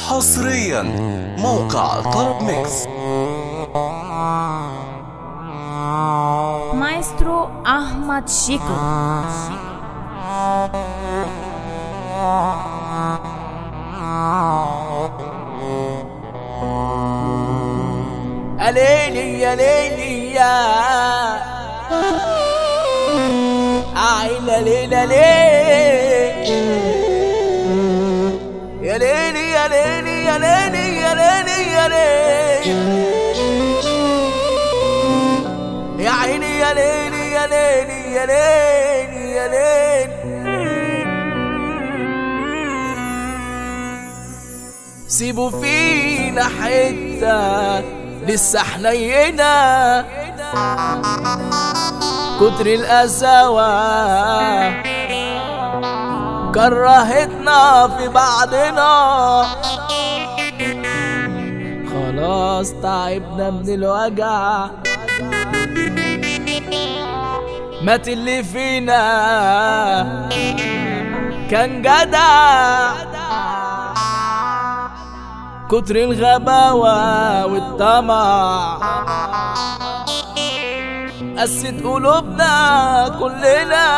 حصريا موقع طرب ميكس Maestro Ahmad Chico يا ليلي يا ليلي يا عينا ليلة ليه يا ليلي يا ليلي يا ليلي يا ليلي يا ليلي يا عيني يا ليلي يا ليلي يا ليلي يا ليلي سيبوا فينا حتة لسه حنينة كتر القساوة كرهتنا في بعضنا خلاص تعبنا من الوجع مات اللي فينا كان جدع كتر الغباوة والطمع قست قلوبنا كلنا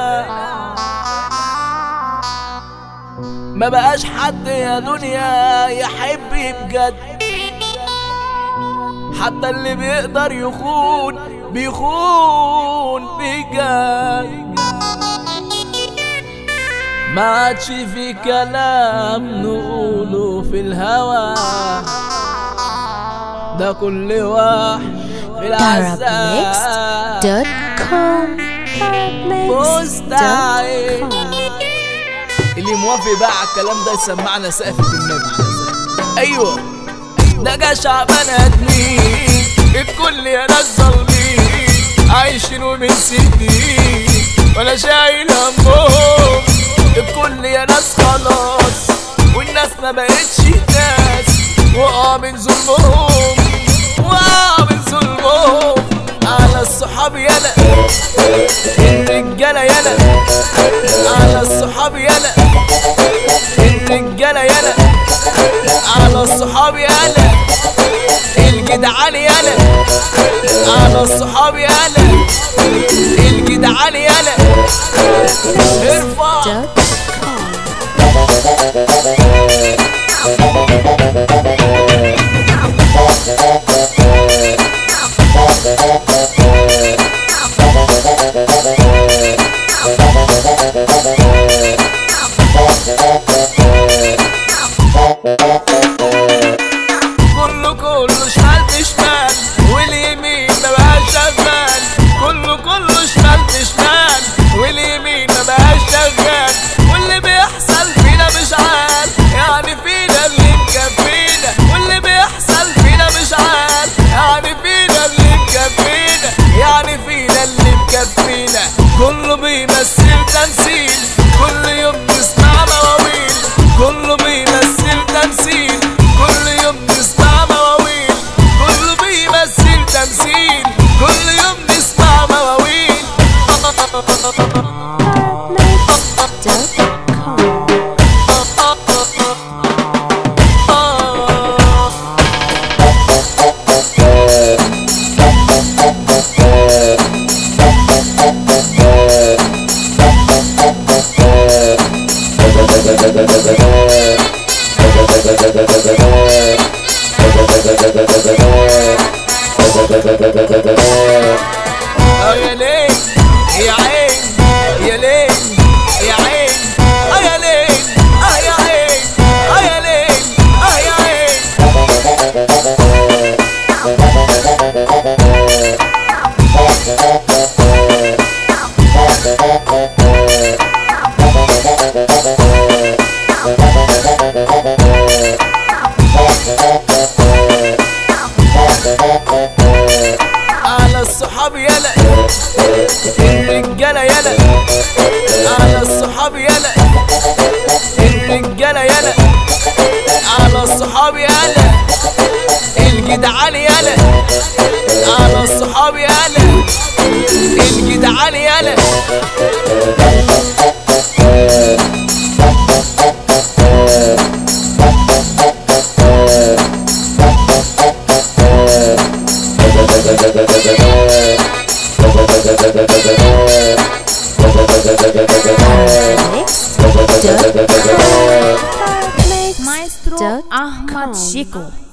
ما بقاش حد يا دنيا يحب بجد حتى اللي بيقدر يخون بيخون بجد ما عادش في كلام نقوله في الهوى ده كل واحد في العذاب Arabmix.com مستعد Arabmix.com اللي موافق بقى على الكلام ده يسمعنا سقفة النبي ايوه ده جشع بني ادمين الكل يا ناس ظالمين عايشين ومن سنين ولا شايل همهم الكل يا ناس خلاص والناس ما بقتش ناس وقع من ظلمهم وقع من ظلمهم على الصحاب يلا الرجاله يلا على الصحاب يلا الرجاله يلا على الصحاب يلا الجدعان يلا على الصحاب يلا الجدعان يلا ارفع كله كله شمال بشمال واليمين ما بقاش شغال كله كله شمال بشمال واليمين ما بقاش شغال واللي بيحصل فينا مش عارف يعني فينا اللي مكفينا واللي بيحصل فينا مش عارف يعني فينا اللي مكفينا يعني فينا اللي مكفينا كله بيمثل تمثيل كل يوم نسمع مواويل كله بيمثل تمثيل كل يوم نسمع مواويل كله بيمثل تمثيل كل يوم نسمع مواويل Arabmix.com اه يا ليل يا عين يا ليل يا عين اه يا ليل اه يا عين اه يا ليل اه يا عين على الصحاب يلا الرجاله يلا على الصحاب يلا الرجاله يلا على الصحاب يلا الجدعان يلا على الصحاب يلا الجدعان يلا Maestro Dot Ahmad com. Chico